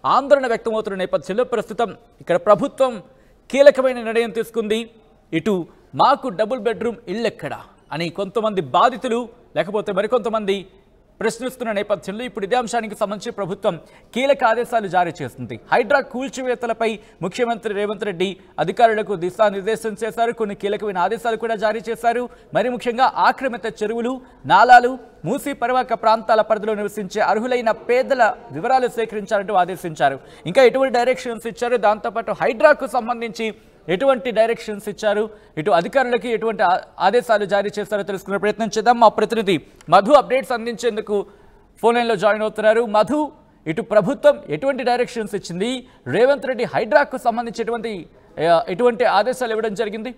ఆందోళన వ్యక్తమవుతున్న నేపథ్యంలో ప్రస్తుతం ఇక్కడ ప్రభుత్వం కీలకమైన నిర్ణయం తీసుకుంది ఇటు మాకు డబుల్ బెడ్రూమ్ ఇల్లెక్కడా అని కొంతమంది బాధితులు లేకపోతే మరికొంతమంది ప్రశ్నిస్తున్న నేపథ్యంలో ఇప్పుడు ఇదే అంశానికి సంబంధించి ప్రభుత్వం కీలక ఆదేశాలు జారీ చేస్తుంది హైడ్రా కూల్చివేతలపై ముఖ్యమంత్రి రేవంత్ రెడ్డి అధికారులకు దిశానిర్దేశం చేశారు కొన్ని కీలకమైన ఆదేశాలు కూడా జారీ చేశారు మరి ముఖ్యంగా ఆక్రమిత చెరువులు నాలాలు మూసీ పరివాహక ప్రాంతాల పరిధిలో నివసించే అర్హులైన పేదల వివరాలు సేకరించాలంటూ ఆదేశించారు ఇంకా ఎటువంటి డైరెక్షన్స్ ఇచ్చారు దాంతోపాటు హైడ్రాకు సంబంధించి ఎటువంటి డైరెక్షన్స్ ఇచ్చారు ఇటు అధికారులకి ఎటువంటి ఆ- ఆదేశాలు జారీ చేస్తారో తెలుసుకునే ప్రయత్నం చేద్దాం మా ప్రతినిధి మధు అప్డేట్స్ అందించేందుకు ఫోన్ లైన్లో జాయిన్ అవుతున్నారు మధు ఇటు ప్రభుత్వం ఎటువంటి డైరెక్షన్స్ ఇచ్చింది రేవంత్ రెడ్డి హైడ్రాకు సంబంధించి ఎటువంటి ఆ, ఎటువంటి ఆదేశాలు ఇవ్వడం జరిగింది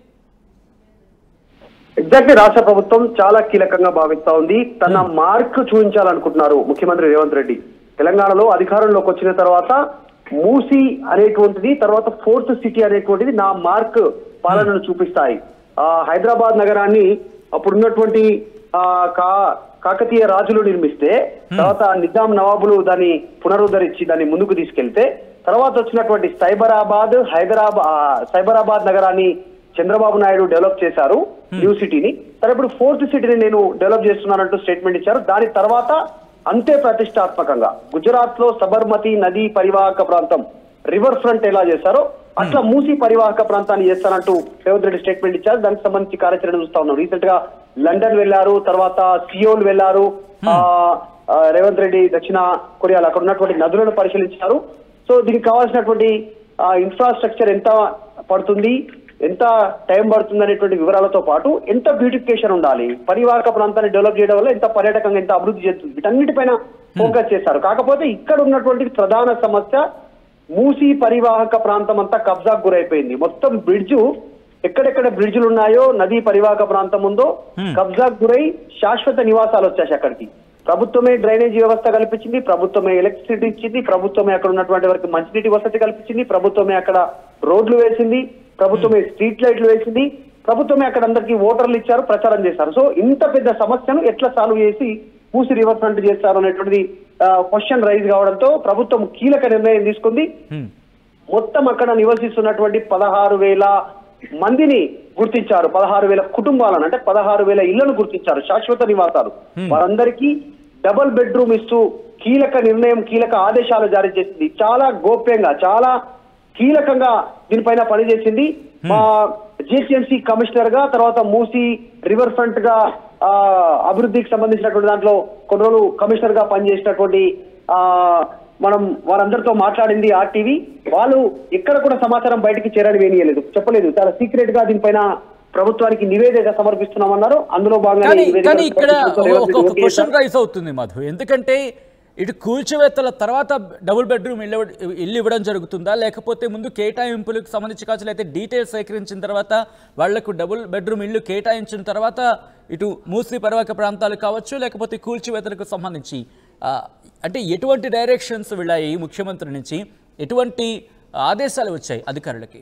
ఎగ్జాక్ట్లీ రాష్ట్ర ప్రభుత్వం చాలా కీలకంగా భావిస్తా ఉంది తన మార్క్ చూపించాలనుకుంటున్నారు ముఖ్యమంత్రి రేవంత్ రెడ్డి తెలంగాణలో అధికారంలోకి వచ్చిన తర్వాత మూసి అనేటువంటిది తర్వాత ఫోర్త్ సిటీ అనేటువంటిది నా మార్క్ పాలనను చూపిస్తాయి ఆ హైదరాబాద్ నగరాన్ని అప్పుడున్నటువంటి ఆ కా కాకతీయ రాజులు నిర్మిస్తే తర్వాత నిజాం నవాబులు దాన్ని పునరుద్ధరించి దాన్ని ముందుకు తీసుకెళ్తే తర్వాత వచ్చినటువంటి సైబరాబాద్ హైదరాబాద్ ఆ, సైబరాబాద్ నగరాన్ని చంద్రబాబు నాయుడు డెవలప్ చేశారు న్యూ సిటీని సరే ఇప్పుడు ఫోర్త్ సిటీని నేను డెవలప్ చేస్తున్నానంటూ స్టేట్మెంట్ ఇచ్చారు దాని తర్వాత అంతే ప్రతిష్టాత్మకంగా గుజరాత్ లో సబర్మతి నదీ పరివాహక ప్రాంతం రివర్ ఫ్రంట్ ఎలా చేశారో అట్లా మూసి పరివాహక ప్రాంతాన్ని చేస్తానంటూ రేవంత్ రెడ్డి స్టేట్మెంట్ ఇచ్చారు దానికి సంబంధించి కార్యాచరణ చూస్తా ఉన్నాం రీసెంట్ గా లండన్ వెళ్లారు తర్వాత సియోల్ వెళ్లారు ఆ, ఆ, రేవంత్ రెడ్డి దక్షిణ కొరియాలో అక్కడ ఉన్నటువంటి నదులను పరిశీలించారు సో దీనికి కావాల్సినటువంటి ఇన్ఫ్రాస్ట్రక్చర్ ఎంత పడుతుంది ఎంత టైం పడుతుంది అనేటువంటి వివరాలతో పాటు ఎంత బ్యూటిఫికేషన్ ఉండాలి పరివాహక ప్రాంతాన్ని డెవలప్ చేయడం వల్ల ఎంత పర్యాటకంగా ఎంత అభివృద్ధి చేస్తుంది వీటన్నిటిపైన ఫోకస్ చేశారు కాకపోతే ఇక్కడ ఉన్నటువంటి ప్రధాన సమస్య మూసీ పరివాహక ప్రాంతం అంతా కబ్జాకు గురైపోయింది మొత్తం బ్రిడ్జు ఎక్కడెక్కడ బ్రిడ్జులు ఉన్నాయో నదీ పరివాహక ప్రాంతం ఉందో కబ్జాకు గురై శాశ్వత నివాసాలు వచ్చాయి అక్కడికి ప్రభుత్వమే డ్రైనేజీ వ్యవస్థ కల్పించింది ప్రభుత్వమే ఎలక్ట్రిసిటీ ఇచ్చింది ప్రభుత్వమే అక్కడ ఉన్నటువంటి వారికి మంచినీటి వసతి కల్పించింది ప్రభుత్వమే అక్కడ రోడ్లు వేసింది ప్రభుత్వమే స్ట్రీట్ లైట్లు వేసింది ప్రభుత్వమే అక్కడ అందరికీ ఓటర్లు ఇచ్చారు ప్రచారం చేశారు సో ఇంత పెద్ద సమస్యను ఎట్లా సాల్వ్ చేసి పూసి రివర్ ఫ్రంట్ చేస్తారు అనేటువంటిది క్వశ్చన్ రైజ్ కావడంతో ప్రభుత్వం కీలక నిర్ణయం తీసుకుంది హ్మ్. మొత్తం అక్కడ నివసిస్తున్నటువంటి పదహారు వేల మందిని గుర్తించారు పదహారు వేల కుటుంబాలను అంటే పదహారు వేల ఇళ్లను గుర్తించారు శాశ్వత నివాసాలు వారందరికీ డబుల్ బెడ్రూమ్ ఇస్తూ కీలక నిర్ణయం కీలక ఆదేశాలు జారీ చేసింది చాలా గోప్యంగా చాలా కీలకంగా దీనిపైన పనిచేసింది మా జిహెచ్ఎంసీ కమిషనర్ గా తర్వాత మూసీ రివర్ ఫ్రంట్ గా ఆ, అభివృద్ధికి సంబంధించినటువంటి దాంట్లో కొన్ని రోజులు కమిషనర్ గా పనిచేసినటువంటి ఆ మనం వారందరితో మాట్లాడింది ఆర్టీవీ వాళ్ళు ఎక్కడ కూడా సమాచారం బయటికి చేరని వేయలేదు చెప్పలేదు చాలా సీక్రెట్ గా దీనిపైన ప్రభుత్వానికి నివేదిక సమర్పిస్తున్నామన్నారు అందులో భాగంగా కానీ ఈ నివేదిక కానీ ఇక్కడ ప్రభుత్వం రేవంత్ రెడ్డి ఒక ఓకే క్వశ్చన్ చేశారు. రైజ్ అవుతుంది మధు ఎందుకంటే ఇటు కూల్చివేతల తర్వాత డబుల్ బెడ్రూమ్ ఇల్లు ఇవ్వ- ఇల్లు ఇవ్వడం జరుగుతుందా లేకపోతే ముందు కేటాయింపులకు సంబంధించి కావచ్చు అయితే డీటెయిల్స్ సేకరించిన తర్వాత వాళ్లకు డబుల్ బెడ్రూమ్ ఇల్లు కేటాయించిన తర్వాత ఇటు మూసీ పర్వక ప్రాంతాలు కావచ్చు లేకపోతే కూల్చివేతలకు సంబంధించి ఆ, అంటే ఎటువంటి డైరెక్షన్స్ వెళ్ళాయి ముఖ్యమంత్రి నుంచి ఎటువంటి ఆదేశాలు వచ్చాయి అధికారులకి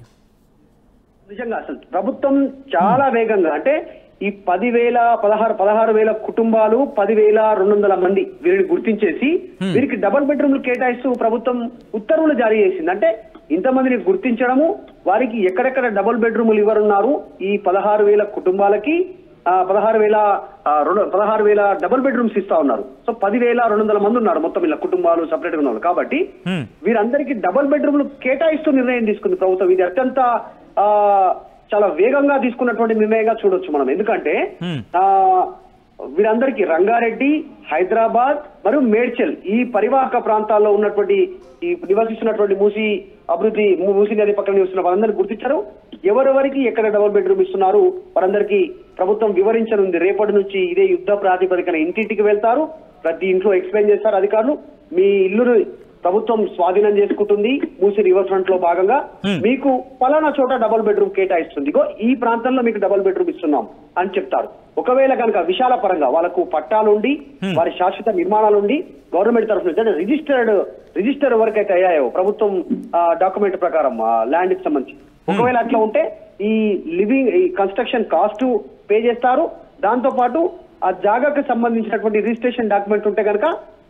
నిజంగా అసలు ప్రభుత్వం చాలా వేగంగా అంటే ఈ పదివేల పదహారు పదహారు వేల కుటుంబాలు పదివేల రెండు వందల మంది వీరిని గుర్తించేసి వీరికి డబుల్ బెడ్రూమ్లు కేటాయిస్తూ ప్రభుత్వం ఉత్తర్వులు జారీ చేసింది అంటే ఇంతమందిని గుర్తించడము వారికి ఎక్కడెక్కడ డబుల్ బెడ్రూములు ఇవ్వనున్నారు ఈ పదహారు వేల కుటుంబాలకి ఆ, పదహారు వేల ఆ, రెండు పదహారు వేల డబుల్ బెడ్రూమ్స్ ఇస్తా ఉన్నారు సో పదివేల రెండు వందల మంది ఉన్నారు మొత్తం ఇలా కుటుంబాలు సపరేట్ గా ఉన్నారు కాబట్టి హ్మ్. వీరందరికీ డబుల్ బెడ్రూమ్లు కేటాయిస్తూ నిర్ణయం తీసుకుంది ప్రభుత్వం ఇది అత్యంత ఆ, చాలా వేగంగా తీసుకున్నటువంటి నిర్ణయంగా చూడొచ్చు మనం ఎందుకంటే హ్మ్. ఆ వీరందరికీ రంగారెడ్డి హైదరాబాద్ మరియు మేడ్చల్ ఈ పరివాహక ప్రాంతాల్లో ఉన్నటువంటి ఈ నివసిస్తున్నటువంటి మూసి అభివృద్ధి మూ- మూసి నది పక్కన నివసిస్తున్న వారందరినీ గుర్తించారు ఎవరెవరికి ఎక్కడ డబుల్ బెడ్రూమ్ ఇస్తున్నారు వారందరికీ ప్రభుత్వం వివరించనుంది రేపటి నుంచి ఇదే యుద్ధ ప్రాతిపదికన ఇంటింటికి వెళ్తారు ప్రతి ఇంట్లో ఎక్స్ప్లెయిన్ చేస్తారు అధికారులు మీ ఇల్లును ప్రభుత్వం స్వాధీనం చేసుకుంటుంది మూసి రివర్ ఫ్రంట్ లో భాగంగా మీకు పలానా చోట డబుల్ బెడ్రూమ్ కేటాయిస్తుంది ఇగో ఈ ప్రాంతంలో మీకు డబుల్ బెడ్రూమ్ ఇస్తున్నాం అని చెప్తారు ఒకవేళ కనుక విశాల పరంగా వాళ్ళకు పట్టాలుండి వారి శాశ్వత నిర్మాణాలుండి గవర్నమెంట్ తరఫు నుంచి అంటే రిజిస్టర్డ్ రిజిస్టర్ ఎవరికైతే అయ్యాయో ప్రభుత్వం డాక్యుమెంట్ ప్రకారం ల్యాండ్ కి సంబంధించి ఒకవేళ అట్లా ఉంటే ఈ లివింగ్ ఈ కన్స్ట్రక్షన్ కాస్ట్ పే చేస్తారు దాంతో పాటు ఆ జాగాకు సంబంధించినటువంటి రిజిస్ట్రేషన్ డాక్యుమెంట్ ఉంటే కనుక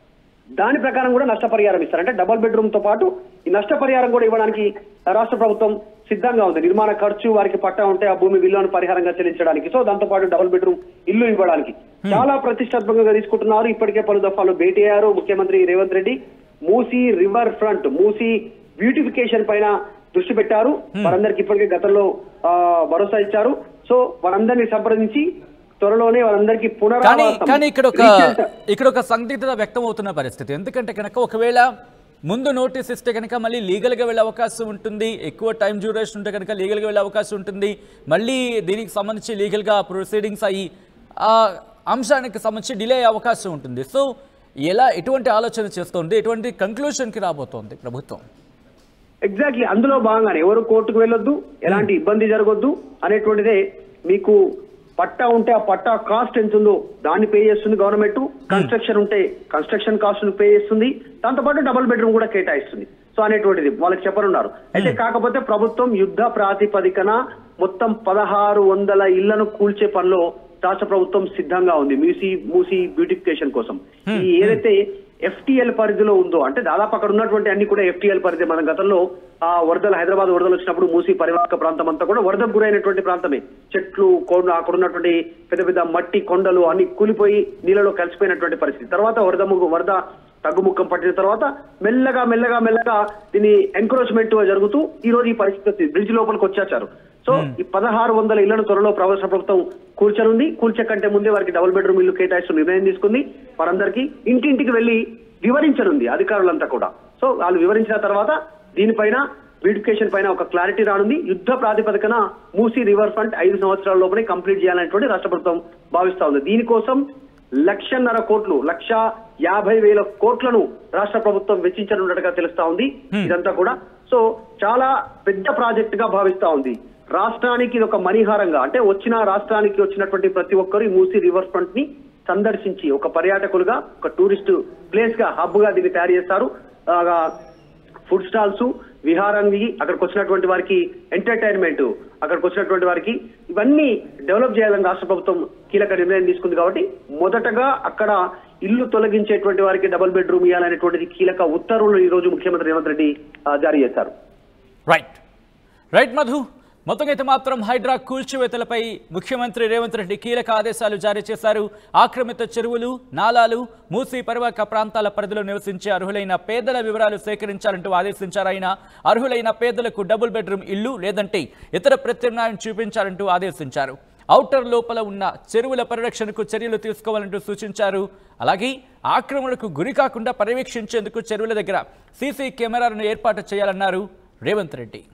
దాని ప్రకారం కూడా నష్టపరిహారం ఇస్తారు అంటే డబుల్ బెడ్రూమ్ తో పాటు ఈ నష్టపరిహారం కూడా ఇవ్వడానికి రాష్ట్ర ప్రభుత్వం సిద్ధంగా ఉంది నిర్మాణ ఖర్చు వారికి పట్టా ఉంటే ఆ భూమి విలువను పరిహారంగా చెల్లించడానికి సో దాంతో పాటు డబుల్ బెడ్రూమ్ ఇల్లు ఇవ్వడానికి చాలా ప్రతిష్టాత్మకంగా తీసుకుంటున్నారు ఇప్పటికే పలు దఫాలు భేటీ అయ్యారు ముఖ్యమంత్రి Revanth Reddy Musi river front Musi beautification పైన దృష్టి పెట్టారు వారందరికి ఇప్పటికే గతంలో ఆ, భరోసా ఇచ్చారు సో వారందరినీ సంప్రదించి త్వరలోనే వారందరికీ కానీ పునరావాసం కానీ ఇక్కడ ఒక recent- ఇక్కడ ఒక సందిగ్ధత వ్యక్తం అవుతున్న పరిస్థితి ఎందుకంటే కనుక ఒకవేళ ముందు నోటీస్ ఇస్తే కనుక మళ్ళీ లీగల్గా వెళ్ళే అవకాశం ఉంటుంది ఎక్కువ టైం డ్యూరేషన్ ఉంటే కనుక లీగల్గా వెళ్ళే అవకాశం ఉంటుంది మళ్ళీ దీనికి సంబంధించి లీగల్గా ప్రొసీడింగ్స్ అయ్యి ఆ అంశానికి సంబంధించి డిలే అయ్యే అవకాశం ఉంటుంది సో ఎలా ఎటువంటి ఆలోచన చేస్తోంది ఎటువంటి కంక్లూషన్కి రాబోతోంది ప్రభుత్వం ఎగ్జాక్ట్లీ అందులో భాగంగానే ఎవరు కోర్టుకు వెళ్ళొద్దు ఎలాంటి ఇబ్బంది జరగొద్దు అనేటువంటిదే మీకు పట్టా ఉంటే ఆ పట్టా కాస్ట్ ఎంత ఉందో దాన్ని పే చేస్తుంది గవర్నమెంట్ కన్స్ట్రక్షన్ ఉంటే కన్స్ట్రక్షన్ కాస్ట్ పే చేస్తుంది దాంతోపాటు డబుల్ బెడ్రూమ్ కూడా కేటాయిస్తుంది సో అనేటువంటిది వాళ్ళకి చెప్పనున్నారు అయితే కాకపోతే ప్రభుత్వం యుద్ధ ప్రాతిపదికన మొత్తం పదహారు వందల ఇళ్లను కూల్చే పనిలో రాష్ట్ర ప్రభుత్వం సిద్ధంగా ఉంది మూసీ మూసీ బ్యూటిఫికేషన్ కోసం ఈ ఏదైతే ఎఫ్టిఎల్ పరిధిలో ఉందో అంటే దాదాపు అక్కడ ఉన్నటువంటి అన్ని కూడా ఎఫ్టిఎల్ పరిధి మన గతంలో ఆ వరదలు హైదరాబాద్ వరదలు వచ్చినప్పుడు మూసి పరివాహక ప్రాంతం అంతా కూడా వరదకు గురైనటువంటి ప్రాంతమే చెట్లు కొండ అక్కడ ఉన్నటువంటి పెద్ద పెద్ద మట్టి కొండలు అన్ని కూలిపోయి నీళ్ళలో కలిసిపోయినటువంటి పరిస్థితి తర్వాత వరద ముగ్గు వరద తగ్గుముఖం పట్టిన తర్వాత మెల్లగా మెల్లగా మెల్లగా దీని ఎంక్రోచ్మెంట్ జరుగుతూ ఈ రోజు ఈ పరిస్థితి వచ్చింది బ్రిడ్జ్ లోపలికి వచ్చేసారు సో ఈ పదహారు వందల ఇళ్లను త్వరలో రాష్ట్ర ప్రభుత్వం కూల్చనుంది కూల్చే కంటే ముందే వారికి డబుల్ బెడ్రూమ్ ఇల్లు కేటాయిస్తూ నిర్ణయం తీసుకుంది వారందరికీ ఇంటింటికి వెళ్లి వివరించనుంది అధికారులంతా కూడా సో వాళ్ళు వివరించిన తర్వాత దీనిపైన బ్యూటిఫికేషన్ పైన ఒక క్లారిటీ రానుంది యుద్ధ ప్రాతిపదికన మూసీ రివర్ ఫ్రంట్ ఐదు సంవత్సరాల లోపలే కంప్లీట్ చేయాలనేటువంటి రాష్ట్ర ప్రభుత్వం భావిస్తా ఉంది దీనికోసం లక్షన్నర కోట్లు లక్ష యాభై వేల కోట్లను రాష్ట్ర ప్రభుత్వం వెచ్చించనున్నట్టుగా తెలుస్తా ఉంది ఇదంతా కూడా సో చాలా పెద్ద ప్రాజెక్ట్ గా భావిస్తా ఉంది రాష్ట్రానికి ఇది ఒక మణిహారంగా అంటే వచ్చిన రాష్ట్రానికి వచ్చినటువంటి ప్రతి ఒక్కరు ఈ మూసీ రివర్ ఫ్రంట్ ని సందర్శించి ఒక పర్యాటకులుగా ఒక టూరిస్ట్ ప్లేస్ గా హబ్ గా దీన్ని తయారు చేస్తారు ఆ, ఫుడ్ స్టాల్స్ విహారానికి అక్కడికి వచ్చినటువంటి వారికి ఎంటర్టైన్మెంట్ అక్కడికి వచ్చినటువంటి వారికి ఇవన్నీ డెవలప్ చేయాలని రాష్ట్ర ప్రభుత్వం కీలక నిర్ణయం తీసుకుంది కాబట్టి మొదటగా అక్కడ ఇల్లు తొలగించేటువంటి వారికి డబుల్ బెడ్రూమ్ ఇవ్వాలనేటువంటిది కీలక ఉత్తర్వులు ఈ రోజు ముఖ్యమంత్రి రేవంత్ రెడ్డి ఆ, జారీ చేశారు రైట్ రైట్ మధు మొత్తం అయితే మాత్రం హైడ్రా కూల్చివేతలపై ముఖ్యమంత్రి రేవంత్ రెడ్డి కీలక ఆదేశాలు జారీ చేశారు ఆక్రమిత చెరువులు నాలాలు మూసీ పరివాహక ప్రాంతాల పరిధిలో నివసించే అర్హులైన పేదల వివరాలు సేకరించాలంటూ ఆదేశించారు ఆయన అర్హులైన పేదలకు డబుల్ బెడ్రూమ్ ఇల్లు లేదంటే ఇతర ప్రత్యామ్నాయం చూపించాలంటూ ఆదేశించారు ఔటర్ లోపల ఉన్న చెరువుల పరిరక్షణకు చర్యలు తీసుకోవాలంటూ సూచించారు అలాగే ఆక్రమణకు గురి కాకుండా పర్యవేక్షించేందుకు చెరువుల దగ్గర సీసీ కెమెరాలను ఏర్పాటు చేయాలన్నారు రేవంత్ రెడ్డి